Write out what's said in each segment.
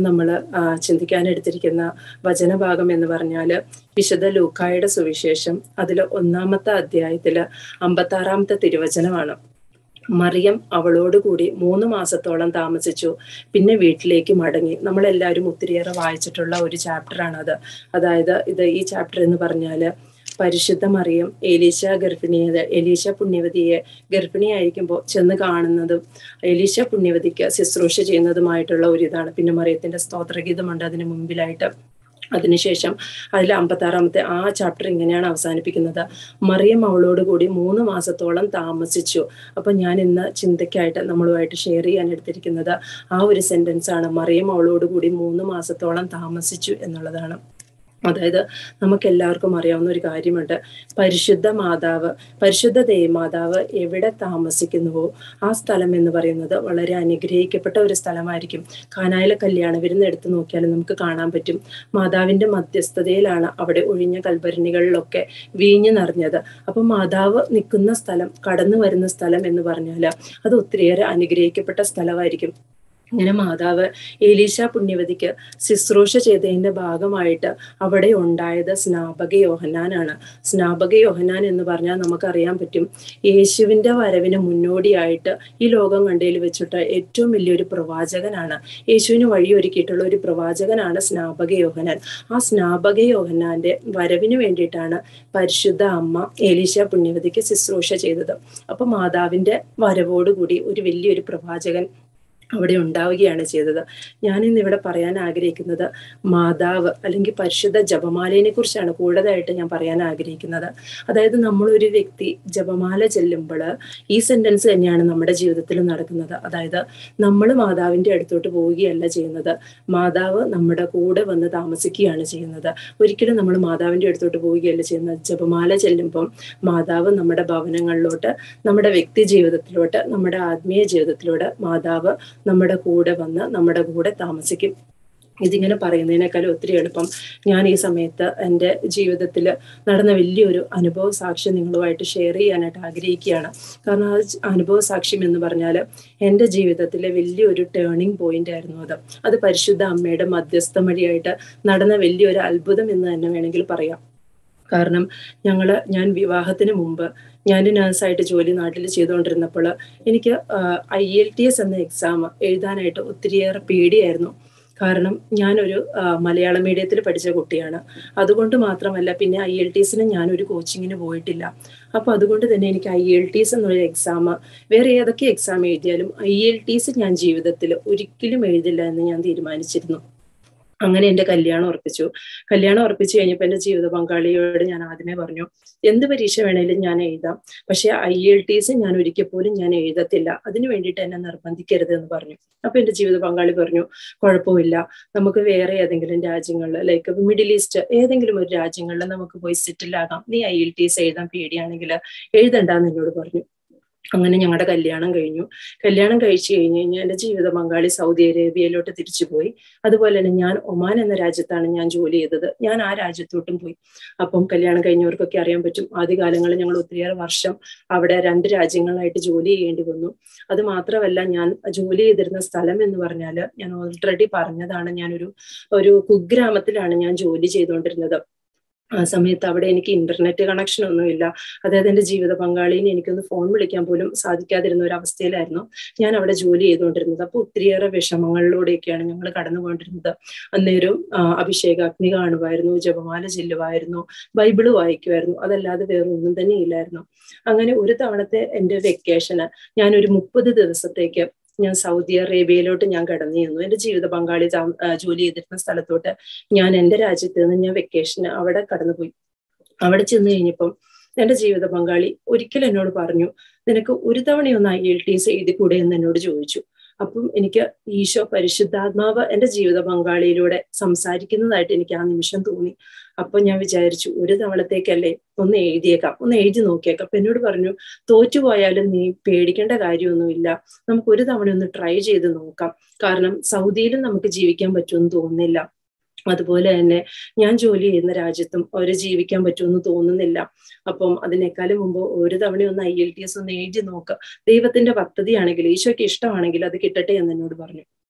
നമ്മൾ ചിന്തിക്കാൻ എടുത്തിരിക്കുന്ന വചനഭാഗം എന്ന് പറഞ്ഞാല് വിശുദ്ധ ലൂക്കായുടെ സുവിശേഷം അതിൽ ഒന്നാമത്തെ അധ്യായത്തില് അമ്പത്താറാമത്തെ തിരുവചനമാണ് മറിയം അവളോടുകൂടി മൂന്ന് മാസത്തോളം താമസിച്ചു പിന്നെ വീട്ടിലേക്ക് മടങ്ങി നമ്മളെല്ലാവരും ഒത്തിരിയേറെ വായിച്ചിട്ടുള്ള ഒരു ചാപ്റ്ററാണ് അത് അതായത് ഇത് ഈ ചാപ്റ്റർ എന്ന് പറഞ്ഞാല് പരിശുദ്ധ മറിയം എലീശ ഗർഭിണിയത് എലീശ പുണ്യവതിയെ ഗർഭിണിയായിരിക്കുമ്പോൾ ചെന്ന് കാണുന്നതും എലീശ പുണ്യവതിക്ക് ശുശ്രൂഷ ചെയ്യുന്നതുമായിട്ടുള്ള ഒരു ഇതാണ് പിന്നെ മറിയത്തിന്റെ സ്തോത്രഗീതമുണ്ട് അതിന് മുമ്പിലായിട്ട് അതിനുശേഷം അതിൽ അമ്പത്താറാമത്തെ ആ ചാപ്റ്റർ ഇങ്ങനെയാണ് അവസാനിപ്പിക്കുന്നത് മറിയം അവളോട് കൂടി മൂന്ന് മാസത്തോളം താമസിച്ചു അപ്പൊ ഞാൻ ഇന്ന് ചിന്തയ്ക്കായിട്ട് നമ്മളുമായിട്ട് ഷെയർ ചെയ്യാൻ എടുത്തിരിക്കുന്നത് ആ ഒരു സെന്റൻസ് ആണ് മറിയം അവളോട് കൂടി മൂന്ന് മാസത്തോളം താമസിച്ചു എന്നുള്ളതാണ് അതായത് നമുക്ക് എല്ലാവർക്കും അറിയാവുന്ന ഒരു കാര്യമുണ്ട് പരിശുദ്ധ മാതാവ് പരിശുദ്ധ ദേവമാതാവ് എവിടെ താമസിക്കുന്നുവോ ആ സ്ഥലം എന്ന് പറയുന്നത് വളരെ അനുഗ്രഹിക്കപ്പെട്ട ഒരു സ്ഥലമായിരിക്കും കാനായിലെ കല്യാണ വിരുന്ന് എടുത്തു നോക്കിയാൽ നമുക്ക് കാണാൻ പറ്റും മാതാവിന്റെ മധ്യസ്ഥതയിലാണ് അവിടെ ഒഴിഞ്ഞ കൽഭരണികളിലൊക്കെ വീഞ്ഞു നിറഞ്ഞത് അപ്പൊ മാതാവ് നിൽക്കുന്ന സ്ഥലം കടന്നു വരുന്ന സ്ഥലം എന്ന് പറഞ്ഞാൽ അത് ഒത്തിരിയേറെ അനുഗ്രഹിക്കപ്പെട്ട സ്ഥലമായിരിക്കും ഇങ്ങനെ മാതാവ് ഏലീശ പുണ്യവതിക്ക് ശുശ്രൂഷ ചെയ്തതിന്റെ ഭാഗമായിട്ട് അവിടെ ഉണ്ടായത് സ്നാപക യോഹനാനാണ് സ്നാപക യോഹനാൻ എന്ന് പറഞ്ഞാൽ നമുക്കറിയാൻ പറ്റും യേശുവിന്റെ വരവിന് മുന്നോടിയായിട്ട് ഈ ലോകം കണ്ടതിൽ വെച്ചിട്ട് ഏറ്റവും വലിയൊരു പ്രവാചകനാണ് യേശുവിന് വഴിയൊരുക്കിയിട്ടുള്ള ഒരു പ്രവാചകനാണ് സ്നാപക യോഹനാൻ ആ സ്നാപക യോഹനാന്റെ വരവിന് വേണ്ടിയിട്ടാണ് പരിശുദ്ധ അമ്മ ഏലീശ പുണ്യവതിക്ക് ശുശ്രൂഷ ചെയ്തത് അപ്പൊ മാതാവിന്റെ വരവോടുകൂടി ഒരു വലിയൊരു പ്രവാചകൻ അവിടെ ഉണ്ടാവുകയാണ് ചെയ്തത് ഞാൻ ഇന്ന് ഇവിടെ പറയാൻ ആഗ്രഹിക്കുന്നത് മാതാവ് അല്ലെങ്കിൽ പരിശുദ്ധ ജപമാലയെ കുറിച്ചാണ് കൂടുതലായിട്ട് ഞാൻ പറയാൻ ആഗ്രഹിക്കുന്നത് അതായത് നമ്മളൊരു വ്യക്തി ജപമാല ചെല്ലുമ്പോൾ ഈ സെന്റൻസ് തന്നെയാണ് നമ്മുടെ ജീവിതത്തിൽ നടക്കുന്നത് അതായത് നമ്മൾ മാതാവിന്റെ അടുത്തോട്ട് പോവുകയല്ല ചെയ്യുന്നത് മാതാവ് നമ്മുടെ കൂടെ വന്ന് താമസിക്കുകയാണ് ചെയ്യുന്നത് ഒരിക്കലും നമ്മൾ മാതാവിന്റെ അടുത്തോട്ട് പോവുകയല്ല ചെയ്യുന്നത് ജപമാല ചെല്ലുമ്പം മാതാവ് നമ്മുടെ ഭവനങ്ങളിലോട്ട് നമ്മുടെ വ്യക്തി ജീവിതത്തിലോട്ട് നമ്മുടെ ആത്മീയ ജീവിതത്തിലോട്ട് മാതാവ് നമ്മുടെ കൂടെ വന്ന് നമ്മുടെ കൂടെ താമസിക്കും ഇതിങ്ങനെ പറയുന്നതിനേക്കാളും ഒത്തിരി എളുപ്പം ഞാൻ ഈ സമയത്ത് എൻ്റെ ജീവിതത്തിൽ നടന്ന വലിയൊരു അനുഭവ സാക്ഷ്യം നിങ്ങളുമായിട്ട് ഷെയർ ചെയ്യാനായിട്ട് ആഗ്രഹിക്കുകയാണ് കാരണം ആ അനുഭവ സാക്ഷ്യം എന്ന് പറഞ്ഞാൽ എൻ്റെ ജീവിതത്തിലെ വലിയൊരു ടേണിംഗ് പോയിന്റ് ആയിരുന്നു അത് അത് പരിശുദ്ധ അമ്മയുടെ മധ്യസ്ഥം വഴിയായിട്ട് നടന്ന വലിയൊരു അത്ഭുതം എന്ന് തന്നെ വേണമെങ്കിൽ പറയാം കാരണം ഞങ്ങൾ ഞാൻ വിവാഹത്തിന് മുമ്പ് ഞാൻ നേഴ്സായിട്ട് ജോലി നാട്ടിൽ ചെയ്തുകൊണ്ടിരുന്നപ്പോൾ എനിക്ക് ഐ എൽ ടി എസ് എന്ന എക്സാം എഴുതാനായിട്ട് ഒത്തിരിയേറെ പേടിയായിരുന്നു കാരണം ഞാനൊരു മലയാള മീഡിയത്തിൽ പഠിച്ച കുട്ടിയാണ് അതുകൊണ്ട് മാത്രമല്ല പിന്നെ ഐ എൽ ടി എസിന് ഞാനൊരു കോച്ചിങ്ങിന് പോയിട്ടില്ല അപ്പൊ അതുകൊണ്ട് തന്നെ എനിക്ക് ഐ എൽ ടി എസ് എന്നൊരു എക്സാം വേറെ ഏതൊക്കെ എക്സാം എഴുതിയാലും ഐ എൽ ടി എസ് ഞാൻ ജീവിതത്തിൽ ഒരിക്കലും എഴുതില്ല എന്ന് ഞാൻ തീരുമാനിച്ചിരുന്നു അങ്ങനെ എന്റെ കല്യാണം ഉറപ്പിച്ചു കല്യാണം ഉറപ്പിച്ചു കഴിഞ്ഞപ്പോൾ എന്റെ ജീവിത പങ്കാളിയോട് ഞാൻ ആദ്യമേ പറഞ്ഞു എന്ത് പരീക്ഷ വേണേലും ഞാൻ എഴുതാം പക്ഷെ ഐ എൽ ടി എസ് ഞാൻ ഒരിക്കൽ പോലും ഞാൻ എഴുതത്തില്ല അതിന് വേണ്ടിയിട്ട് എന്നെ നിർബന്ധിക്കരുത് എന്ന് പറഞ്ഞു അപ്പൊ എന്റെ ജീവിത പങ്കാളി പറഞ്ഞു കുഴപ്പമില്ല നമുക്ക് വേറെ ഏതെങ്കിലും രാജ്യങ്ങളിൽ ലൈക്ക് മിഡിൽ ഈസ്റ്റ് ഏതെങ്കിലും ഒരു രാജ്യങ്ങളിൽ നമുക്ക് പോയി സെറ്റിൽ ആകാം നീ ഐ എൽ ടി എസ് എഴുതാൻ പേടിയാണെങ്കിൽ എഴുതണ്ടെന്ന് എന്നോട് പറഞ്ഞു അങ്ങനെ ഞങ്ങളുടെ കല്യാണം കഴിഞ്ഞു കല്യാണം കഴിച്ചു കഴിഞ്ഞ് കഴിഞ്ഞാൽ എൻ്റെ ജീവിത പങ്കാളി സൗദി അറേബ്യയിലോട്ട് തിരിച്ചുപോയി അതുപോലെ തന്നെ ഞാൻ ഒമാൻ എന്ന രാജ്യത്താണ് ഞാൻ ജോലി ചെയ്തത് ഞാൻ ആ രാജ്യത്തോട്ടും പോയി അപ്പം കല്യാണം കഴിഞ്ഞവർക്കൊക്കെ അറിയാൻ പറ്റും ആദ്യകാലങ്ങളിൽ ഞങ്ങൾ ഒത്തിരിയേറെ വർഷം അവിടെ രണ്ട് രാജ്യങ്ങളായിട്ട് ജോലി ചെയ്യേണ്ടി വന്നു അത് മാത്രമല്ല ഞാൻ ജോലി ചെയ്തിരുന്ന സ്ഥലം എന്ന് പറഞ്ഞാൽ ഞാൻ ഓൾറെഡി പറഞ്ഞതാണ് ഞാനൊരു ഒരു കുഗ്രാമത്തിലാണ് ഞാൻ ജോലി ചെയ്തുകൊണ്ടിരുന്നത് ആ സമയത്ത് അവിടെ എനിക്ക് ഇന്റർനെറ്റ് കണക്ഷൻ ഒന്നുമില്ല അതായത് എൻ്റെ ജീവിത പങ്കാളിനെ എനിക്കൊന്ന് ഫോൺ വിളിക്കാൻ പോലും സാധിക്കാതിരുന്ന ഒരു അവസ്ഥയിലായിരുന്നു ഞാൻ അവിടെ ജോലി ചെയ്തുകൊണ്ടിരുന്നത് അപ്പോൾ ഒത്തിരിയേറെ വിഷമങ്ങളിലൂടെയൊക്കെയാണ് ഞങ്ങൾ കടന്നുകൊണ്ടിരുന്നത് അന്നേരം അഭിഷേകാഗ്നി കാണുമായിരുന്നു ജപമാല ചെല്ലുമായിരുന്നു ബൈബിള് വായിക്കുമായിരുന്നു അതല്ലാതെ വേറെ ഒന്നും തന്നെ ഇല്ലായിരുന്നു അങ്ങനെ ഒരു തവണത്തെ എൻ്റെ വെക്കേഷന് ഞാൻ ഒരു മുപ്പത് ദിവസത്തേക്ക് ഞാൻ സൗദി അറേബ്യയിലോട്ട് ഞാൻ കടന്നു ചെന്നു എൻ്റെ ജീവിത പങ്കാളി ജോലി ചെയ്തിരുന്ന സ്ഥലത്തോട്ട് ഞാൻ എൻ്റെ രാജ്യത്ത് നിന്ന് ഞാൻ വെക്കേഷന് അവിടെ കടന്നുപോയി അവിടെ ചെന്ന് കഴിഞ്ഞപ്പം എൻ്റെ ജീവിത പങ്കാളി ഒരിക്കൽ എന്നോട് പറഞ്ഞു നിനക്ക് ഒരു തവണയൊന്ന് ഐ എൽ ടി എസ് എഴുതി കൂടെ എന്ന് എന്നോട് ചോദിച്ചു അപ്പം എനിക്ക് ഈശോ പരിശുദ്ധാത്മാവ് എൻ്റെ ജീവിത പങ്കാളിയിലൂടെ സംസാരിക്കുന്നതായിട്ട് എനിക്ക് ആ നിമിഷം തോന്നി അപ്പൊ ഞാൻ വിചാരിച്ചു ഒരു തവണത്തേക്കല്ലേ ഒന്ന് എഴുതിയേക്കാം ഒന്ന് എഴുതി നോക്കിയേക്കാം അപ്പൊ എന്നോട് പറഞ്ഞു തോറ്റുപോയാലും നീ പേടിക്കേണ്ട കാര്യമൊന്നുമില്ല നമുക്ക് ഒരു തവണ ഒന്ന് ട്രൈ ചെയ്ത് നോക്കാം കാരണം സൗദിയിലും നമുക്ക് ജീവിക്കാൻ പറ്റുമെന്ന് തോന്നുന്നില്ല അതുപോലെ തന്നെ ഞാൻ ജോലി ചെയ്യുന്ന രാജ്യത്തും അവർ ജീവിക്കാൻ പറ്റുമെന്ന് തോന്നുന്നില്ല അപ്പം അതിനേക്കാളും മുമ്പ് ഒരു തവണ ഒന്ന് ഐ എൽ ടി എസ് ഒന്ന് എഴുതി നോക്കുക ദൈവത്തിന്റെ പദ്ധതിയാണെങ്കിൽ ഈശോയ്ക്ക് ഇഷ്ടമാണെങ്കിൽ അത് കിട്ടട്ടെ എന്ന് എന്നോട് പറഞ്ഞു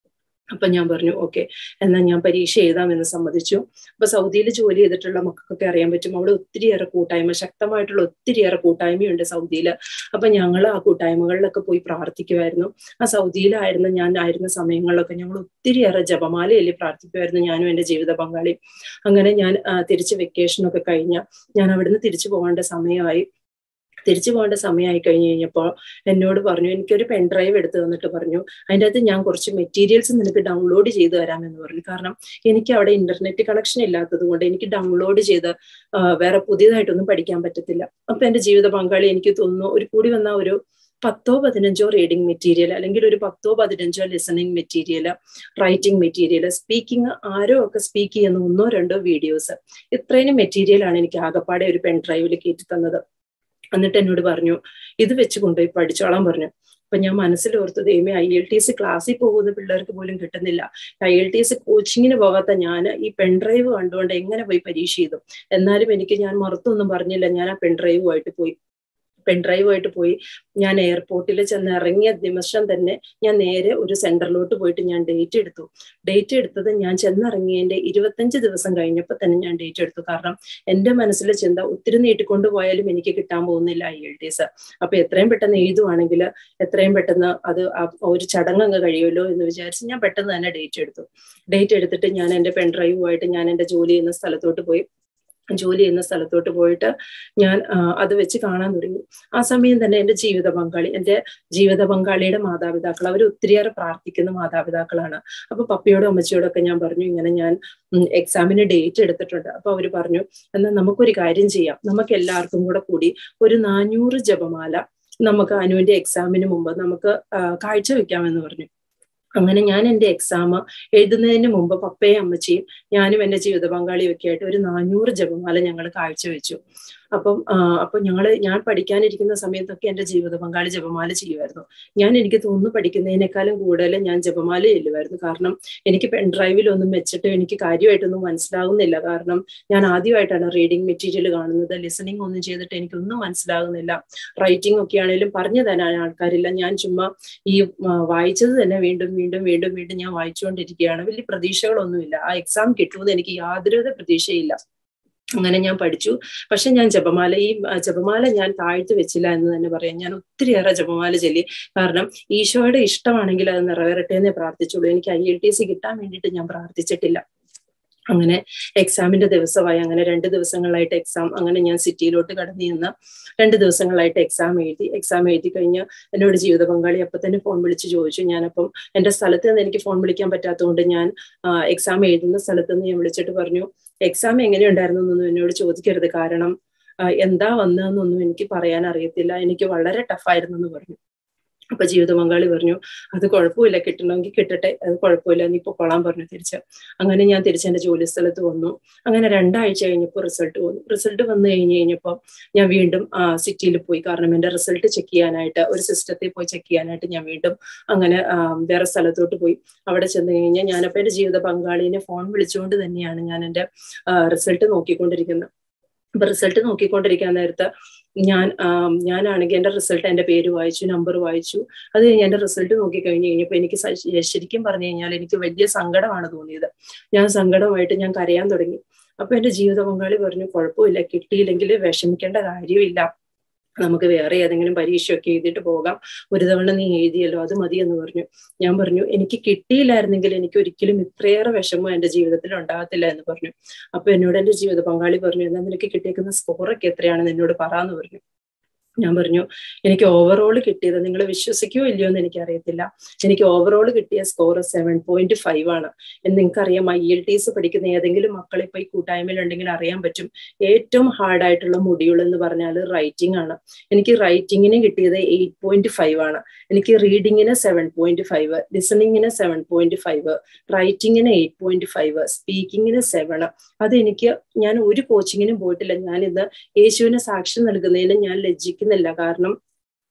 അപ്പൊ ഞാൻ പറഞ്ഞു ഓക്കെ എന്നാൽ ഞാൻ പരീക്ഷ എഴുതാമെന്ന് സമ്മതിച്ചു അപ്പൊ സൗദിയിൽ ജോലി ചെയ്തിട്ടുള്ള മക്കൾക്കൊക്കെ അറിയാൻ പറ്റും അവിടെ ഒത്തിരിയേറെ കൂട്ടായ്മ ശക്തമായിട്ടുള്ള ഒത്തിരിയേറെ കൂട്ടായ്മയുണ്ട് സൗദിയിൽ അപ്പൊ ഞങ്ങൾ ആ കൂട്ടായ്മകളിലൊക്കെ പോയി പ്രാർത്ഥിക്കുമായിരുന്നു ആ സൗദിയിലായിരുന്ന ഞാൻ ആയിരുന്ന സമയങ്ങളിലൊക്കെ ഞങ്ങൾ ഒത്തിരിയേറെ ജപമാലയല്ലേ പ്രാർത്ഥിക്കുമായിരുന്നു ഞാനും എൻ്റെ ജീവിത പങ്കാളി അങ്ങനെ ഞാൻ തിരിച്ച് വെക്കേഷനൊക്കെ കഴിഞ്ഞ ഞാൻ അവിടുന്ന് തിരിച്ചു പോകേണ്ട സമയമായി തിരിച്ചു പോകേണ്ട സമയമായി കഴിഞ്ഞ് കഴിഞ്ഞപ്പോൾ എന്നോട് പറഞ്ഞു എനിക്കൊരു പെൻ ഡ്രൈവ് എടുത്ത് തന്നിട്ട് പറഞ്ഞു അതിൻ്റെ അകത്ത് ഞാൻ കുറച്ച് മെറ്റീരിയൽസ് നിനക്ക് ഡൗൺലോഡ് ചെയ്ത് തരാമെന്ന് പറഞ്ഞു കാരണം എനിക്ക് അവിടെ ഇന്റർനെറ്റ് കണക്ഷൻ ഇല്ലാത്തത് കൊണ്ട് എനിക്ക് ഡൗൺലോഡ് ചെയ്ത് വേറെ പുതിയതായിട്ടൊന്നും പഠിക്കാൻ പറ്റത്തില്ല അപ്പൊ എൻ്റെ ജീവിത പങ്കാളി എനിക്ക് തോന്നുന്നു ഒരു കൂടി വന്ന ഒരു പത്തോ പതിനഞ്ചോ റീഡിംഗ് മെറ്റീരിയൽ അല്ലെങ്കിൽ ഒരു പത്തോ പതിനഞ്ചോ listening material writing material speaking ആരോ ഒക്കെ സ്പീക്ക് ചെയ്യുന്ന ഒന്നോ രണ്ടോ വീഡിയോസ് ഇത്രയും മെറ്റീരിയലാണ് എനിക്ക് ആകപ്പാടെ ഒരു പെൻ ഡ്രൈവിൽ കയറ്റി തന്നത് എന്നിട്ട് എന്നോട് പറഞ്ഞു ഇത് വെച്ച് കൊണ്ടുപോയി പഠിച്ചോളാൻ പറഞ്ഞു അപ്പൊ ഞാൻ മനസ്സിലോർത്ത് ദൈവമേ ഐ എൽ ടി സി ക്ലാസ്സിൽ പോകുന്ന പിള്ളേർക്ക് പോലും കിട്ടുന്നില്ല ഐ എൽ ടി സി കോച്ചിങ്ങിന് പോകാത്ത ഞാൻ ഈ പെൺഡ്രൈവ് കണ്ടുകൊണ്ട് എങ്ങനെ പോയി പരീക്ഷ ചെയ്തു എന്നാലും എനിക്ക് ഞാൻ മറുത്തൊന്നും പറഞ്ഞില്ല ഞാൻ ആ പെൺഡ്രൈവുമായിട്ട് പോയി പെൺഡ്രൈവുമായിട്ട് പോയി ഞാൻ എയർപോർട്ടിൽ ചെന്ന് ഇറങ്ങിയ നിമിഷം തന്നെ ഞാൻ നേരെ ഒരു സെന്ററിലോട്ട് പോയിട്ട് ഞാൻ ഡേറ്റ് എടുത്തു ഡേറ്റ് എടുത്തത് ഞാൻ ചെന്നിറങ്ങിയതിന്റെ ഇരുപത്തഞ്ച് ദിവസം കഴിഞ്ഞപ്പോൾ തന്നെ ഞാൻ ഡേറ്റ് എടുത്തു കാരണം എൻ്റെ മനസ്സിലെ ചിന്ത ഒത്തിരി നീട്ടിക്കൊണ്ട് പോയാലും എനിക്ക് കിട്ടാൻ പോകുന്നില്ല ഐ എൽ ടി എസ് അപ്പൊ എത്രയും പെട്ടെന്ന് എഴുതുവാണെങ്കിൽ എത്രയും പെട്ടെന്ന് അത് ഒരു ചടങ്ങ് അങ്ങ് കഴിയുമല്ലോ എന്ന് വിചാരിച്ച് ഞാൻ പെട്ടെന്ന് തന്നെ ഡേറ്റ് എടുത്തു ഡേറ്റ് എടുത്തിട്ട് ഞാൻ എൻ്റെ പെൺഡ്രൈവുമായിട്ട് ഞാൻ എൻ്റെ ജോലി ചെയ്യുന്ന സ്ഥലത്തോട്ട് പോയി ജോലി ചെയ്യുന്ന സ്ഥലത്തോട്ട് പോയിട്ട് ഞാൻ അത് വെച്ച് കാണാൻ തുടങ്ങി ആ സമയം തന്നെ എൻ്റെ ജീവിത പങ്കാളി എൻ്റെ ജീവിത പങ്കാളിയുടെ മാതാപിതാക്കൾ അവർ ഒത്തിരിയേറെ പ്രാർത്ഥിക്കുന്ന മാതാപിതാക്കളാണ് അപ്പൊ പപ്പയോടും അമ്മച്ചിയോടും ഒക്കെ ഞാൻ പറഞ്ഞു ഇങ്ങനെ ഞാൻ എക്സാമിന് ഡേറ്റ് എടുത്തിട്ടുണ്ട് അപ്പൊ അവർ പറഞ്ഞു എന്നാൽ നമുക്കൊരു കാര്യം ചെയ്യാം നമുക്ക് എല്ലാവർക്കും കൂടെ കൂടി ഒരു നാനൂറ് ജപമാല നമുക്ക് അനുവിന്റെ എക്സാമിന് മുമ്പ് നമുക്ക് കാഴ്ചവെക്കാമെന്ന് പറഞ്ഞു അങ്ങനെ ഞാൻ എൻ്റെ എക്സാം എഴുതുന്നതിന് മുമ്പ് പപ്പയും അമ്മച്ചിയും ഞാനും എൻ്റെ ജീവിത പങ്കാളിയും ഒക്കെ ആയിട്ട് ഒരു നാനൂറ് ജപമാല ഞങ്ങൾ കാഴ്ചവെച്ചു അപ്പം അപ്പൊ ഞങ്ങൾ ഞാൻ പഠിക്കാനിരിക്കുന്ന സമയത്തൊക്കെ എൻ്റെ ജീവിത പങ്കാളി ജപമാല ചെയ്യുമായിരുന്നു ഞാൻ എനിക്ക് തോന്നുന്നു പഠിക്കുന്നതിനേക്കാളും കൂടുതൽ ഞാൻ ജപമാല ചെല്ലുമായിരുന്നു കാരണം എനിക്ക് പെൺഡ്രൈവിലൊന്നും വെച്ചിട്ട് എനിക്ക് കാര്യമായിട്ടൊന്നും മനസ്സിലാകുന്നില്ല കാരണം ഞാൻ ആദ്യമായിട്ടാണ് റീഡിങ് മെറ്റീരിയൽ കാണുന്നത് ലിസണിങ് ഒന്നും ചെയ്തിട്ട് എനിക്കൊന്നും മനസ്സിലാകുന്നില്ല റൈറ്റിംഗ് ഒക്കെ ആണെങ്കിലും പറഞ്ഞു തരാൻ ആൾക്കാരില്ല ഞാൻ ചുമ്മാ ഈ വായിച്ചത് തന്നെ വീണ്ടും വീണ്ടും വീണ്ടും വീണ്ടും ഞാൻ വായിച്ചുകൊണ്ടിരിക്കുകയാണ് വലിയ പ്രതീക്ഷകളൊന്നുമില്ല ആ എക്സാം കിട്ടുമെന്ന് എനിക്ക് യാതൊരുവിധ പ്രതീക്ഷയില്ല അങ്ങനെ ഞാൻ പഠിച്ചു പക്ഷെ ഞാൻ ജപമാല ഈ ജപമാല ഞാൻ താഴ്ത്തി വെച്ചില്ല എന്ന് തന്നെ പറയാം ഞാൻ ഒത്തിരിയേറെ ജപമാല ചൊല്ലി കാരണം ഈശോയുടെ ഇഷ്ടമാണെങ്കിൽ അത് നിറവേറട്ടെ എന്നേ പ്രാർത്ഥിച്ചുള്ളൂ എനിക്ക് ഐ എൽ ടി സി കിട്ടാൻ വേണ്ടിയിട്ട് ഞാൻ പ്രാർത്ഥിച്ചിട്ടില്ല അങ്ങനെ എക്സാമിന്റെ ദിവസമായി അങ്ങനെ രണ്ട് ദിവസങ്ങളായിട്ട് എക്സാം അങ്ങനെ ഞാൻ സിറ്റിയിലോട്ട് കടന്നു ചെന്ന് രണ്ട് ദിവസങ്ങളായിട്ട് എക്സാം എഴുതി എക്സാം എഴുതി കഴിഞ്ഞ് എന്നോട് ജീവിത പങ്കാളി അപ്പൊ തന്നെ ഫോൺ വിളിച്ച് ചോദിച്ചു ഞാനപ്പം എൻ്റെ സ്ഥലത്ത് നിന്ന് എനിക്ക് ഫോൺ വിളിക്കാൻ പറ്റാത്തതുകൊണ്ട് ഞാൻ എക്സാം എഴുതുന്ന സ്ഥലത്ത് നിന്ന് ഞാൻ വിളിച്ചിട്ട് പറഞ്ഞു എക്സാം എങ്ങനെയുണ്ടായിരുന്നു എന്നൊന്നും എന്നോട് ചോദിക്കരുത് കാരണം എന്താ വന്നതെന്നൊന്നും എനിക്ക് പറയാൻ അറിയത്തില്ല എനിക്ക് വളരെ ടഫായിരുന്നു എന്ന് പറഞ്ഞു അപ്പൊ ജീവിത പങ്കാളി പറഞ്ഞു അത് കുഴപ്പമില്ല കിട്ടണമെങ്കിൽ കിട്ടട്ടെ അത് കുഴപ്പമില്ല നീ പൊക്കോളാൻ പറഞ്ഞു തിരിച്ച് അങ്ങനെ ഞാൻ തിരിച്ച് എന്റെ ജോലി സ്ഥലത്ത് വന്നു അങ്ങനെ രണ്ടാഴ്ച കഴിഞ്ഞപ്പോൾ റിസൾട്ട് വന്നു റിസൾട്ട് വന്നു കഴിഞ്ഞ് കഴിഞ്ഞപ്പോൾ ഞാൻ വീണ്ടും സിറ്റിയിൽ പോയി കാരണം എന്റെ റിസൾട്ട് ചെക്ക് ചെയ്യാനായിട്ട് ഒരു സിസ്റ്റത്തിൽ പോയി ചെക്ക് ചെയ്യാനായിട്ട് ഞാൻ വീണ്ടും അങ്ങനെ വേറെ സ്ഥലത്തോട്ട് പോയി അവിടെ ചെന്ന് കഴിഞ്ഞാൽ ഞാനപ്പോൾ എന്റെ ജീവിത പങ്കാളിനെ ഫോൺ വിളിച്ചുകൊണ്ട് തന്നെയാണ് ഞാൻ എന്റെ റിസൾട്ട് നോക്കിക്കൊണ്ടിരിക്കുന്നത് അപ്പൊ റിസൾട്ട് നോക്കിക്കൊണ്ടിരിക്കാൻ നേരത്ത് ഞാൻ ഞാനാണെങ്കിൽ എൻ്റെ റിസൾട്ട് എൻ്റെ പേര് വായിച്ചു നമ്പർ വായിച്ചു അത് കഴിഞ്ഞ് എൻ്റെ റിസൾട്ട് നോക്കി കഴിഞ്ഞ് കഴിഞ്ഞപ്പോൾ എനിക്ക് ശരിക്കും പറഞ്ഞു കഴിഞ്ഞാൽ എനിക്ക് വലിയ സങ്കടമാണ് തോന്നിയത് ഞാൻ സങ്കടമായിട്ട് ഞാൻ കരയാൻ തുടങ്ങി അപ്പൊ എൻ്റെ ജീവിത പങ്കാളി പറഞ്ഞു കുഴപ്പമില്ല കിട്ടിയില്ലെങ്കിൽ വിഷമിക്കേണ്ട കാര്യമില്ല നമുക്ക് വേറെ ഏതെങ്കിലും പരീക്ഷയൊക്കെ എഴുതിയിട്ട് പോകാം ഒരു തവണ നീ എഴുതിയല്ലോ അത് മതി എന്ന് പറഞ്ഞു ഞാൻ പറഞ്ഞു എനിക്ക് കിട്ടിയില്ലായിരുന്നെങ്കിൽ എനിക്ക് ഒരിക്കലും ഇത്രയേറെ വിഷമം എൻ്റെ ജീവിതത്തിൽ ഉണ്ടാകത്തില്ല എന്ന് പറഞ്ഞു അപ്പൊ എന്നോട് എൻ്റെ ജീവിത പങ്കാളി പറഞ്ഞു എന്നാൽ നിനക്ക് കിട്ടിയേക്കുന്ന സ്കോറൊക്കെ എത്രയാണെന്ന് എന്നോട് പറയാന്ന് പറഞ്ഞു ഞാൻ പറഞ്ഞു എനിക്ക് ഓവറോൾ കിട്ടിയത് നിങ്ങൾ വിശ്വസിക്കുമോ ഇല്ലയോ എന്ന് എനിക്ക് അറിയത്തില്ല എനിക്ക് ഓവറോൾ കിട്ടിയ സ്കോർ സെവൻ പോയിന്റ് ഫൈവ് ആണ് എന്ന് നിങ്ങൾക്കറിയാം ഐ എൽ ടി എസ് പഠിക്കുന്ന ഏതെങ്കിലും മക്കൾ ഇപ്പൊ ഈ കൂട്ടായ്മയിൽ ഉണ്ടെങ്കിൽ അറിയാൻ പറ്റും ഏറ്റവും ഹാർഡായിട്ടുള്ള മൊഡ്യൂൾ എന്ന് പറഞ്ഞാൽ റൈറ്റിംഗ് ആണ് എനിക്ക് റൈറ്റിങ്ങിന് കിട്ടിയത് എയ്റ്റ് പോയിന്റ് ഫൈവ് ആണ് എനിക്ക് റീഡിങ്ങിന് സെവൻ പോയിന്റ് ഫൈവ് ലിസണിങ്ങിന് സെവൻ പോയിന്റ് ഫൈവ് റൈറ്റിങ്ങിന് എയ്റ്റ് പോയിന്റ് ഫൈവ് സ്പീക്കിങ്ങിന് സെവൻ അത് എനിക്ക് ഞാൻ ഒരു കോച്ചിങ്ങിനും പോയിട്ടില്ല ഞാൻ ഇന്ന് യേശുവിന് സാക്ഷ്യം നൽകുന്നതിന് ഞാൻ ലജ്ജിക്കുന്നില്ല കാരണം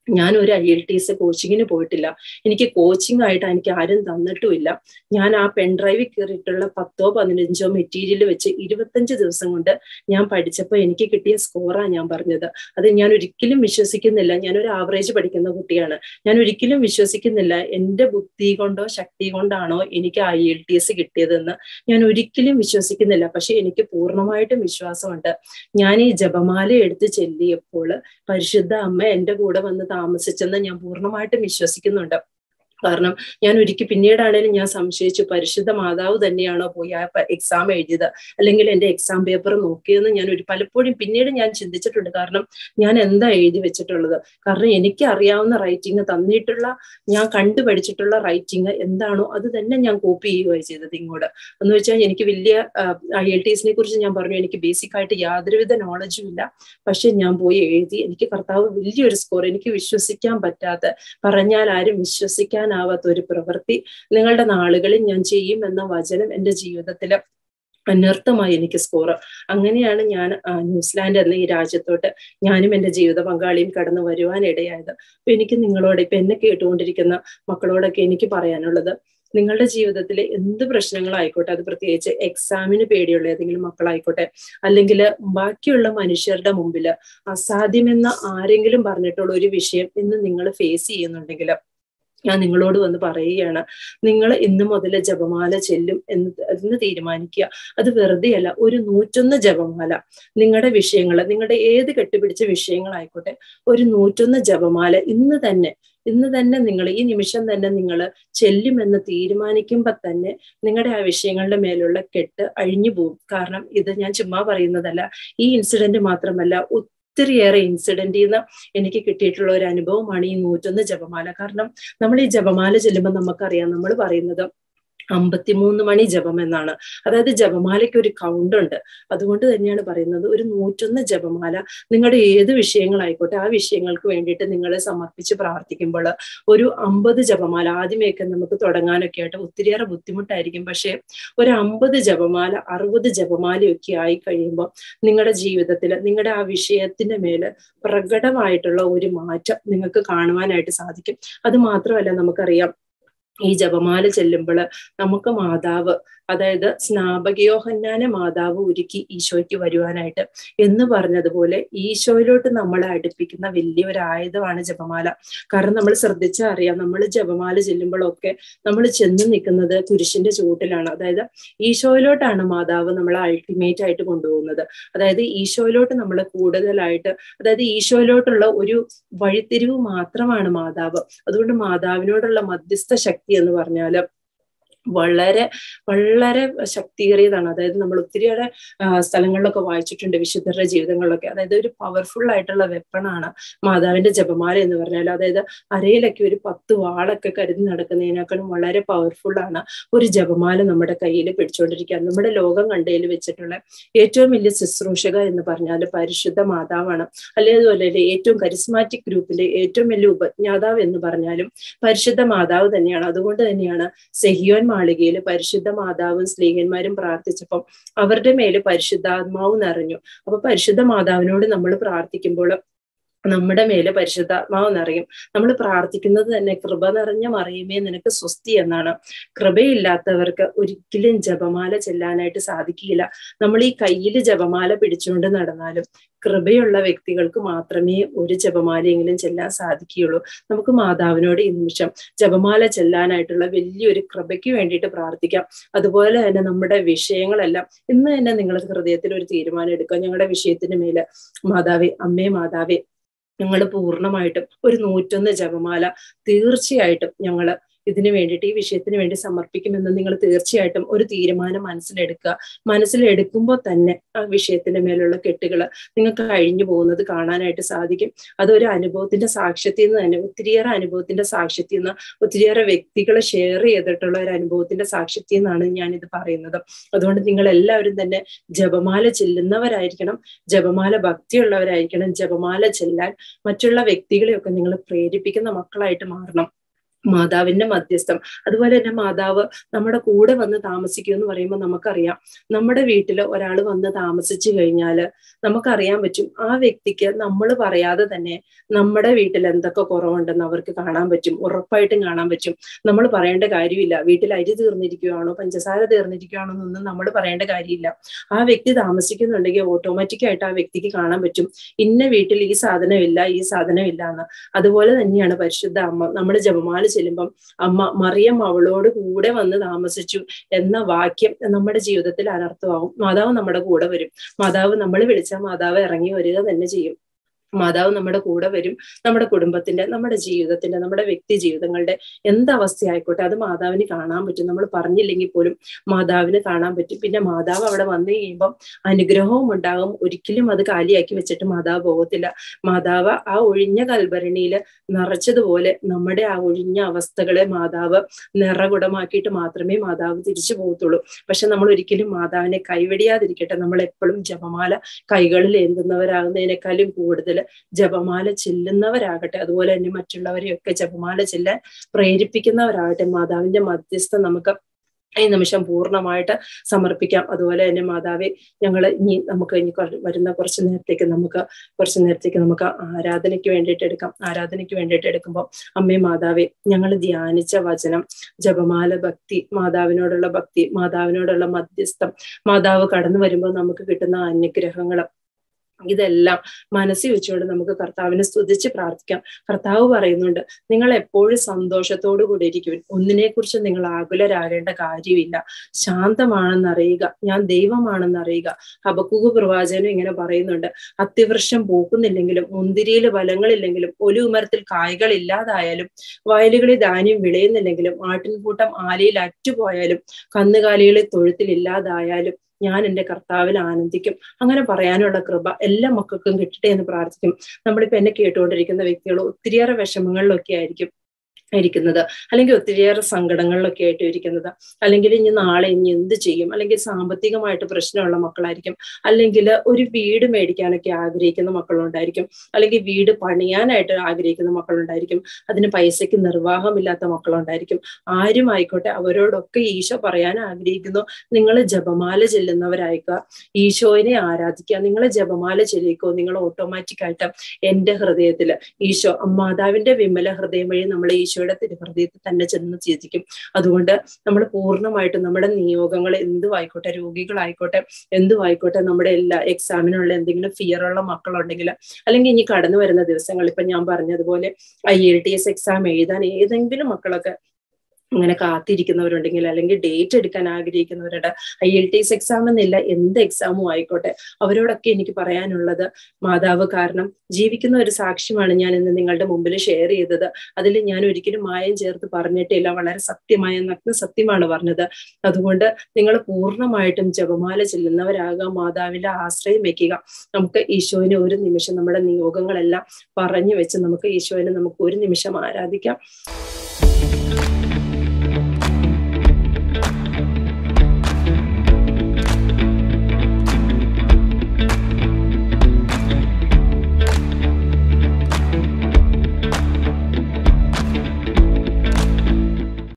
ഞാൻ ഒരു ഐ എൽ ടി എസ് കോച്ചിങ്ങിന് പോയിട്ടില്ല എനിക്ക് കോച്ചിങ് ആയിട്ട് എനിക്ക് ആരും തന്നിട്ടുമില്ല ഞാൻ ആ പെൺഡ്രൈവിൽ കയറിയിട്ടുള്ള പത്തോ പതിനഞ്ചോ മെറ്റീരിയൽ വെച്ച് ഇരുപത്തഞ്ച് ദിവസം കൊണ്ട് ഞാൻ പഠിച്ചപ്പോൾ എനിക്ക് കിട്ടിയ സ്കോറാണ് ഞാൻ പറഞ്ഞത് അത് ഞാൻ ഒരിക്കലും വിശ്വസിക്കുന്നില്ല ഞാൻ ഒരു ആവറേജ് പഠിക്കുന്ന കുട്ടിയാണ് ഞാൻ ഒരിക്കലും വിശ്വസിക്കുന്നില്ല എൻ്റെ ബുദ്ധി കൊണ്ടോ ശക്തി കൊണ്ടാണോ എനിക്ക് ഐ എൽ ടി എസ് കിട്ടിയതെന്ന് ഞാൻ ഒരിക്കലും വിശ്വസിക്കുന്നില്ല പക്ഷെ എനിക്ക് പൂർണ്ണമായിട്ടും വിശ്വാസമുണ്ട് ഞാൻ ഈ ജപമാല എടുത്ത് ചെല്ലിയപ്പോൾ പരിശുദ്ധ അമ്മ എൻ്റെ കൂടെ വന്ന് താമസിച്ചെന്ന് ഞാൻ പൂർണ്ണമായിട്ടും വിശ്വസിക്കുന്നുണ്ട് കാരണം ഞാൻ ഒരിക്കൽ പിന്നീടാണേലും ഞാൻ സംശയിച്ചു പരിശുദ്ധ മാതാവ് തന്നെയാണോ പോയി ആ എക്സാം എഴുതിയത് അല്ലെങ്കിൽ എൻ്റെ എക്സാം പേപ്പർ നോക്കിയെന്ന് ഞാൻ ഒരു പലപ്പോഴും പിന്നീട് ഞാൻ ചിന്തിച്ചിട്ടുണ്ട് കാരണം ഞാൻ എന്താ എഴുതി വെച്ചിട്ടുള്ളത് കാരണം എനിക്ക് അറിയാവുന്ന റൈറ്റിംഗ് തന്നിട്ടുള്ള ഞാൻ കണ്ടു പഠിച്ചിട്ടുള്ള റൈറ്റിംഗ് എന്താണോ അത് തന്നെ ഞാൻ കോപ്പി ചെയ്യുകയാണ് ചെയ്തത് ഇങ്ങോട്ട് എന്ന് വെച്ചാൽ എനിക്ക് വലിയ ഐ എൽ ടി എസിനെ കുറിച്ച് ഞാൻ പറഞ്ഞു എനിക്ക് ബേസിക് ആയിട്ട് യാതൊരുവിധ നോളജും ഇല്ല പക്ഷെ ഞാൻ പോയി എഴുതി എനിക്ക് കർത്താവ് വലിയൊരു സ്കോർ എനിക്ക് വിശ്വസിക്കാൻ പറ്റാത്ത പറഞ്ഞാൽ ആരും വിശ്വസിക്കാൻ ആവാത്ത ഒരു പ്രവൃത്തി നിങ്ങളുടെ നാളുകളിൽ ഞാൻ ചെയ്യും എന്ന വചനം എൻ്റെ ജീവിതത്തിൽ അനർത്ഥമായി എനിക്ക് സ്കോർ അങ്ങനെയാണ് ഞാൻ ന്യൂസിലാൻഡ് എന്ന ഈ രാജ്യത്തോട്ട് ഞാനും എൻ്റെ ജീവിത പങ്കാളിയും കടന്നു വരുവാൻ ഇടയായത് അപ്പൊ എനിക്ക് നിങ്ങളോട് ഇപ്പൊ എന്നെ കേട്ടുകൊണ്ടിരിക്കുന്ന മക്കളോടൊക്കെ എനിക്ക് പറയാനുള്ളത് നിങ്ങളുടെ ജീവിതത്തിൽ എന്ത് പ്രശ്നങ്ങളായിക്കോട്ടെ അത് പ്രത്യേകിച്ച് എക്സാമിന് പേടിയുള്ള ഏതെങ്കിലും മക്കളായിക്കോട്ടെ അല്ലെങ്കിൽ ബാക്കിയുള്ള മനുഷ്യരുടെ മുമ്പിൽ അസാധ്യമെന്ന് ആരെങ്കിലും പറഞ്ഞിട്ടുള്ള ഒരു വിഷയം ഇന്ന് നിങ്ങൾ ഫേസ് ചെയ്യുന്നുണ്ടെങ്കിൽ ഞാൻ നിങ്ങളോട് വന്ന് പറയുകയാണ് നിങ്ങൾ ഇന്ന് മുതൽ ജപമാല ചെല്ലും എന്ന് എന്ന് തീരുമാനിക്കുക അത് വെറുതെയല്ല ഒരു നൂറ്റൊന്ന് ജപമാല നിങ്ങളുടെ വിഷയങ്ങൾ നിങ്ങളുടെ ഏത് കെട്ടിപ്പിടിച്ച വിഷയങ്ങളായിക്കോട്ടെ ഒരു നൂറ്റൊന്ന് ജപമാല ഇന്ന് തന്നെ ഇന്ന് തന്നെ നിങ്ങൾ ഈ നിമിഷം തന്നെ നിങ്ങൾ ചെല്ലുമെന്ന് തീരുമാനിക്കുമ്പോൾ തന്നെ നിങ്ങളുടെ ആ വിഷയങ്ങളുടെ മേലുള്ള കെട്ട് അഴിഞ്ഞു പോകും കാരണം ഇത് ഞാൻ ചുമ്മാ പറയുന്നതല്ല ഈ ഇൻസിഡന്റ് മാത്രമല്ല ഒത്തിരിയേറെ ഇൻസിഡന്റിൽ നിന്ന് എനിക്ക് കിട്ടിയിട്ടുള്ള ഒരു അനുഭവമാണ് ഈ നൂറ്റൊന്ന് ജപമാല കാരണം നമ്മൾ ഈ ജപമാല ചെല്ലുമ്പോൾ നമുക്കറിയാം നമ്മൾ പറയുന്നത് അമ്പത്തിമൂന്ന് മണി ജപം എന്നാണ് അതായത് ജപമാലയ്ക്ക് ഒരു കൗണ്ട് ഉണ്ട് അതുകൊണ്ട് തന്നെയാണ് പറയുന്നത് ഒരു നൂറ്റൊന്ന് ജപമാല നിങ്ങളുടെ ഏത് വിഷയങ്ങളായിക്കോട്ടെ ആ വിഷയങ്ങൾക്ക് വേണ്ടിയിട്ട് നിങ്ങൾ സമർപ്പിച്ച് പ്രാർത്ഥിക്കുമ്പോൾ ഒരു അമ്പത് ജപമാല ആദ്യമേയൊക്കെ നമുക്ക് തുടങ്ങാനൊക്കെ ആയിട്ട് ഒത്തിരിയേറെ ബുദ്ധിമുട്ടായിരിക്കും പക്ഷേ ഒരു അമ്പത് ജപമാല അറുപത് ജപമാലയൊക്കെ ആയി കഴിയുമ്പോൾ നിങ്ങളുടെ ജീവിതത്തിൽ നിങ്ങളുടെ ആ വിഷയത്തിന്റെ മേല് പ്രകടമായിട്ടുള്ള ഒരു മാറ്റം നിങ്ങൾക്ക് കാണുവാനായിട്ട് സാധിക്കും അത് മാത്രമല്ല നമുക്കറിയാം ഈ ജപമാല ചെല്ലുമ്പോൾ നമുക്ക് മാതാവ് അതായത് സ്നാപകയോഹന്നാന മാതാവ് ഒരുക്കി ഈശോയ്ക്ക് വരുവാനായിട്ട് എന്ന് പറഞ്ഞതുപോലെ ഈശോയിലോട്ട് നമ്മളെ അടുപ്പിക്കുന്ന വലിയൊരു ആയുധമാണ് ജപമാല കാരണം നമ്മൾ ശ്രദ്ധിച്ചാൽ അറിയാം നമ്മൾ ജപമാല ചെല്ലുമ്പോഴൊക്കെ നമ്മൾ ചെന്ന് നിൽക്കുന്നത് കുരിശിന്റെ ചൂട്ടിലാണ് അതായത് ഈശോയിലോട്ടാണ് മാതാവ് നമ്മളെ അൾട്ടിമേറ്റ് ആയിട്ട് കൊണ്ടുപോകുന്നത് അതായത് ഈശോയിലോട്ട് നമ്മൾ കൂടുതലായിട്ട് അതായത് ഈശോയിലോട്ടുള്ള ഒരു വഴിത്തിരിവ് മാത്രമാണ് മാതാവ് അതുകൊണ്ട് മാതാവിനോടുള്ള മധ്യസ്ഥ ശക്തി എന്ന് പറഞ്ഞാൽ വളരെ വളരെ ശക്തിയേറിയതാണ് അതായത് നമ്മൾ ഒത്തിരിയേറെ സ്ഥലങ്ങളിലൊക്കെ വായിച്ചിട്ടുണ്ട് വിശുദ്ധരുടെ ജീവിതങ്ങളിലൊക്കെ അതായത് ഒരു പവർഫുൾ ആയിട്ടുള്ള വെപ്പണാണ് മാതാവിന്റെ ജപമാല എന്ന് പറഞ്ഞാൽ അതായത് അരയിലൊക്കെ ഒരു പത്ത് വാളൊക്കെ കരുതി നടക്കുന്നതിനേക്കാളും വളരെ പവർഫുൾ ആണ് ഒരു ജപമാല നമ്മുടെ കയ്യിൽ പിടിച്ചുകൊണ്ടിരിക്കുക നമ്മുടെ ലോകം കണ്ടതിൽ വെച്ചിട്ടുള്ള ഏറ്റവും വലിയ ശുശ്രൂഷക എന്ന് പറഞ്ഞാൽ പരിശുദ്ധ മാതാവാണ് അല്ലെ അതുപോലെ ഏറ്റവും കരിസ്മാറ്റിക് ഗ്രൂപ്പിന്റെ ഏറ്റവും വലിയ ഉപജ്ഞാതാവ് എന്ന് പറഞ്ഞാലും പരിശുദ്ധ മാതാവ് തന്നെയാണ് അതുകൊണ്ട് തന്നെയാണ് സെഹിയോൻ മാളികയിൽ പരിശുദ്ധ മാതാവും സ്ത്രീകന്മാരും പ്രാർത്ഥിച്ചപ്പം അവരുടെ മേല് പരിശുദ്ധാത്മാവ് നിറഞ്ഞു അപ്പൊ പരിശുദ്ധ മാതാവിനോട് നമ്മൾ പ്രാർത്ഥിക്കുമ്പോൾ നമ്മുടെ മേല് പരിശുദ്ധാത്മാവ് നിറയും നമ്മൾ പ്രാർത്ഥിക്കുന്നത് തന്നെ കൃപ നിറഞ്ഞ മറിയുമേ നിനക്ക് സ്വസ്തി എന്നാണ് കൃപയില്ലാത്തവർക്ക് ഒരിക്കലും ജപമാല ചെല്ലാനായിട്ട് സാധിക്കില്ല നമ്മൾ ഈ കയ്യിൽ ജപമാല പിടിച്ചുകൊണ്ട് നടന്നാലും കൃപയുള്ള വ്യക്തികൾക്ക് മാത്രമേ ഒരു ജപമാലയെങ്കിലും ചെല്ലാൻ സാധിക്കുകയുള്ളൂ നമുക്ക് മാതാവിനോട് ഈ നിമിഷം ജപമാല ചെല്ലാനായിട്ടുള്ള വലിയൊരു കൃപയ്ക്ക് വേണ്ടിയിട്ട് പ്രാർത്ഥിക്കാം അതുപോലെ തന്നെ നമ്മുടെ വിഷയങ്ങളെല്ലാം ഇന്ന് തന്നെ നിങ്ങൾ ഹൃദയത്തിൽ ഒരു തീരുമാനം എടുക്കുക ഞങ്ങളുടെ വിഷയത്തിന് മേല് മാതാവേ അമ്മേ മാതാവേ ഞങ്ങൾ പൂർണ്ണമായിട്ടും ഒരു നൂറ്റൊന്ന് ജപമാല തീർച്ചയായിട്ടും ഞങ്ങള് ഇതിനു വേണ്ടിയിട്ട് ഈ വിഷയത്തിന് വേണ്ടി സമർപ്പിക്കുമെന്ന് നിങ്ങൾ തീർച്ചയായിട്ടും ഒരു തീരുമാനം മനസ്സിലെടുക്കുക മനസ്സിലെടുക്കുമ്പോൾ തന്നെ ആ വിഷയത്തിന്റെ മേലുള്ള കെട്ടുകൾ നിങ്ങൾക്ക് കഴിഞ്ഞു പോകുന്നത് കാണാനായിട്ട് സാധിക്കും അതൊരു അനുഭവത്തിന്റെ സാക്ഷ്യത്തിൽ നിന്ന് തന്നെ ഒത്തിരിയേറെ അനുഭവത്തിന്റെ സാക്ഷ്യത്തിൽ നിന്ന് ഒത്തിരിയേറെ വ്യക്തികൾ ഷെയർ ചെയ്തിട്ടുള്ള ഒരു അനുഭവത്തിന്റെ സാക്ഷ്യത്തിൽ നിന്നാണ് ഞാൻ ഇത് പറയുന്നത് അതുകൊണ്ട് നിങ്ങൾ എല്ലാവരും തന്നെ ജപമാല ചെല്ലുന്നവരായിരിക്കണം ജപമാല ഭക്തിയുള്ളവരായിരിക്കണം ജപമാല ചെല്ലാൻ മറ്റുള്ള വ്യക്തികളെയൊക്കെ നിങ്ങൾ പ്രേരിപ്പിക്കുന്ന മക്കളായിട്ട് മാറണം മാതാവിന്റെ മധ്യസ്ഥം അതുപോലെ തന്നെ മാതാവ് നമ്മുടെ കൂടെ വന്ന് താമസിക്കും എന്ന് പറയുമ്പോൾ നമുക്കറിയാം നമ്മുടെ വീട്ടിൽ ഒരാൾ വന്ന് താമസിച്ചു കഴിഞ്ഞാൽ നമുക്കറിയാൻ പറ്റും ആ വ്യക്തിക്ക് നമ്മൾ പറയാതെ തന്നെ നമ്മുടെ വീട്ടിൽ എന്തൊക്കെ കുറവുണ്ടെന്ന് അവർക്ക് കാണാൻ പറ്റും ഉറപ്പായിട്ടും കാണാൻ പറ്റും നമ്മൾ പറയേണ്ട കാര്യമില്ല വീട്ടിൽ അരി തീർന്നിരിക്കുകയാണോ പഞ്ചസാര തീർന്നിരിക്കുകയാണോ എന്നൊന്നും നമ്മൾ പറയേണ്ട കാര്യമില്ല ആ വ്യക്തി താമസിക്കുന്നുണ്ടെങ്കിൽ ഓട്ടോമാറ്റിക് ആയിട്ട് ആ വ്യക്തിക്ക് കാണാൻ പറ്റും ഇന്ന വീട്ടിൽ ഈ സാധനമില്ല ഈ സാധനമില്ല എന്ന് അതുപോലെ തന്നെയാണ് പരിശുദ്ധ അമ്മ നമ്മൾ ജപമാല ചെല്ലുമ്പം അമ്മ മറിയം അവളോട് കൂടെ വന്ന് താമസിച്ചു എന്ന വാക്യം നമ്മുടെ ജീവിതത്തിൽ അനർത്ഥമാവും മാതാവ് നമ്മുടെ കൂടെ വരും മാതാവ് നമ്മൾ വിളിച്ചാൽ മാതാവ് ഇറങ്ങി വരിക തന്നെ ചെയ്യും മാതാവ് നമ്മുടെ കൂടെ വരും നമ്മുടെ കുടുംബത്തിന്റെ നമ്മുടെ ജീവിതത്തിന്റെ നമ്മുടെ വ്യക്തി ജീവിതങ്ങളുടെ എന്തവസ്ഥയായിക്കോട്ടെ അത് മാതാവിന് കാണാൻ പറ്റും നമ്മൾ പറഞ്ഞില്ലെങ്കിൽ പോലും മാതാവിന് കാണാൻ പറ്റും പിന്നെ മാതാവ് അവിടെ വന്നു കഴിയുമ്പം അനുഗ്രഹവും ഉണ്ടാകും ഒരിക്കലും അത് കാലിയാക്കി വെച്ചിട്ട് മാതാവ് പോകത്തില്ല മാതാവ് ആ ഒഴിഞ്ഞ കൽഭരണിയിൽ നിറച്ചതുപോലെ നമ്മുടെ ആ ഒഴിഞ്ഞ അവസ്ഥകളെ മാതാവ് നിറകുടമാക്കിയിട്ട് മാത്രമേ മാതാവ് തിരിച്ചു പോകത്തുള്ളൂ പക്ഷെ നമ്മൾ ഒരിക്കലും മാതാവിനെ കൈവെടിയാതിരിക്കട്ടെ നമ്മൾ എപ്പോഴും ജപമാല കൈകളിൽ ഏന്തുന്നവരാകുന്നതിനേക്കാളും കൂടുതൽ ജപമാല ചെല്ലുന്നവരാകട്ടെ അതുപോലെ തന്നെ മറ്റുള്ളവരെയൊക്കെ ജപമാല ചെല്ലാൻ പ്രേരിപ്പിക്കുന്നവരാകട്ടെ മാതാവിന്റെ മധ്യസ്ഥം നമുക്ക് ഈ നിമിഷം പൂർണ്ണമായിട്ട് സമർപ്പിക്കാം അതുപോലെ തന്നെ മാതാവെ ഞങ്ങൾ ഇനി നമുക്ക് ഇനി വരുന്ന കുറച്ച് നേരത്തേക്ക് നമുക്ക് കുറച്ച് നേരത്തേക്ക് നമുക്ക് ആരാധനയ്ക്ക് വേണ്ടിയിട്ട് എടുക്കാം ആരാധനയ്ക്ക് വേണ്ടിയിട്ട് എടുക്കുമ്പോൾ അമ്മേ മാതാവെ ഞങ്ങൾ ധ്യാനിച്ച വചനം ജപമാല ഭക്തി മാതാവിനോടുള്ള ഭക്തി മാതാവിനോടുള്ള മധ്യസ്ഥം മാതാവ് കടന്നു വരുമ്പോൾ നമുക്ക് കിട്ടുന്ന അനുഗ്രഹങ്ങൾ ഇതെല്ലാം മനസ്സിൽ വെച്ചുകൊണ്ട് നമുക്ക് കർത്താവിനെ സ്തുതിച്ച് പ്രാർത്ഥിക്കാം കർത്താവ് പറയുന്നുണ്ട് നിങ്ങൾ എപ്പോഴും സന്തോഷത്തോടു കൂടി ഇരിക്കുവിൻ ഒന്നിനെ കുറിച്ച് നിങ്ങൾ ആകുലരാകേണ്ട കാര്യമില്ല ശാന്തമാണെന്ന് അറിയുക ഞാൻ ദൈവമാണെന്ന് അറിയുക ഹബക്കുക പ്രവാചകനും ഇങ്ങനെ പറയുന്നുണ്ട് അത്തിവൃക്ഷം പൂക്കുന്നില്ലെങ്കിലും മുന്തിരിയിൽ ഫലങ്ങളില്ലെങ്കിലും ഒലുമരത്തിൽ കായ്കൾ ഇല്ലാതായാലും വയലുകളിൽ ധാന്യം വിളയുന്നില്ലെങ്കിലും ആട്ടിൻകൂട്ടം ആലയിൽ അറ്റുപോയാലും കന്നുകാലികളിൽ തൊഴുത്തിൽ ഇല്ലാതായാലും ഞാൻ എൻ്റെ കർത്താവിൽ ആനന്ദിക്കും അങ്ങനെ പറയാനുള്ള കൃപ എല്ലാ മക്കൾക്കും കിട്ടട്ടെ എന്ന് പ്രാർത്ഥിക്കും നമ്മളിപ്പോ എന്നെ കേട്ടുകൊണ്ടിരിക്കുന്ന വ്യക്തികൾ ഒത്തിരിയേറെ വിഷമങ്ങളിലൊക്കെ ആയിരിക്കും ഇരിക്കുന്നത് അല്ലെങ്കിൽ ഒത്തിരിയേറെ സങ്കടങ്ങളിലൊക്കെ ആയിട്ട് ഇരിക്കുന്നത് അല്ലെങ്കിൽ ഇനി നാളെ ഇനി എന്ത് ചെയ്യും അല്ലെങ്കിൽ സാമ്പത്തികമായിട്ട് പ്രശ്നമുള്ള മക്കളായിരിക്കും അല്ലെങ്കിൽ ഒരു വീട് മേടിക്കാനൊക്കെ ആഗ്രഹിക്കുന്ന മക്കളുണ്ടായിരിക്കും അല്ലെങ്കിൽ വീട് പണിയാനായിട്ട് ആഗ്രഹിക്കുന്ന മക്കളുണ്ടായിരിക്കും അതിന് പൈസയ്ക്ക് നിർവാഹമില്ലാത്ത മക്കളുണ്ടായിരിക്കും ആരും ആയിക്കോട്ടെ അവരോടൊക്കെ ഈശോ പറയാൻ ആഗ്രഹിക്കുന്നു നിങ്ങൾ ജപമാല ചെല്ലുന്നവരായിക്കുക ഈശോനെ ആരാധിക്കുക നിങ്ങൾ ജപമാല ചെല്ലിക്കോ നിങ്ങൾ ഓട്ടോമാറ്റിക് ആയിട്ട് എൻ്റെ ഹൃദയത്തിൽ ഈശോ മാതാവിന്റെ വിമല ഹൃദയം വഴി നമ്മൾ ഈശോ ഈശോയുടെ തിരുഹൃദയത്തിൽ തന്നെ ചെന്ന് ചിന്തിക്കും അതുകൊണ്ട് നമ്മൾ പൂർണ്ണമായിട്ടും നമ്മുടെ നിയോഗങ്ങൾ എന്തും ആയിക്കോട്ടെ രോഗികളായിക്കോട്ടെ എന്തും ആയിക്കോട്ടെ നമ്മുടെ എല്ലാ എക്സാമിനുള്ള എന്തെങ്കിലും ഫിയർ ഉള്ള മക്കളുണ്ടെങ്കിൽ അല്ലെങ്കിൽ ഇനി കടന്നു വരുന്ന ദിവസങ്ങൾ ഇപ്പൊ ഞാൻ പറഞ്ഞതുപോലെ IELTS exam എഴുതാൻ ഏതെങ്കിലും മക്കളൊക്കെ ഇങ്ങനെ കാത്തിരിക്കുന്നവരുണ്ടെങ്കിൽ അല്ലെങ്കിൽ ഡേറ്റ് എടുക്കാൻ ആഗ്രഹിക്കുന്നവരുടെ IELTS exam എന്നില്ല എന്ത് എക്സാമും ആയിക്കോട്ടെ അവരോടൊക്കെ എനിക്ക് പറയാനുള്ളത് മാതാവ് കാരണം ജീവിക്കുന്ന ഒരു സാക്ഷ്യമാണ് ഞാൻ ഇന്ന് നിങ്ങളുടെ മുമ്പിൽ ഷെയർ ചെയ്തത് അതിൽ ഞാൻ ഒരിക്കലും മായം ചേർത്ത് പറഞ്ഞിട്ടില്ല വളരെ സത്യമായ നഗ്ന സത്യമാണ് പറഞ്ഞത് അതുകൊണ്ട് നിങ്ങൾ പൂർണ്ണമായിട്ടും ജപമാല ചെല്ലുന്നവരാകാം മാതാവിന്റെ ആശ്രയം വെക്കുക നമുക്ക് ഈശോനെ ഒരു നിമിഷം നമ്മുടെ നിയോഗങ്ങളെല്ലാം പറഞ്ഞു വെച്ച് നമുക്ക് ഈശോനെ നമുക്ക് ഒരു നിമിഷം ആരാധിക്കാം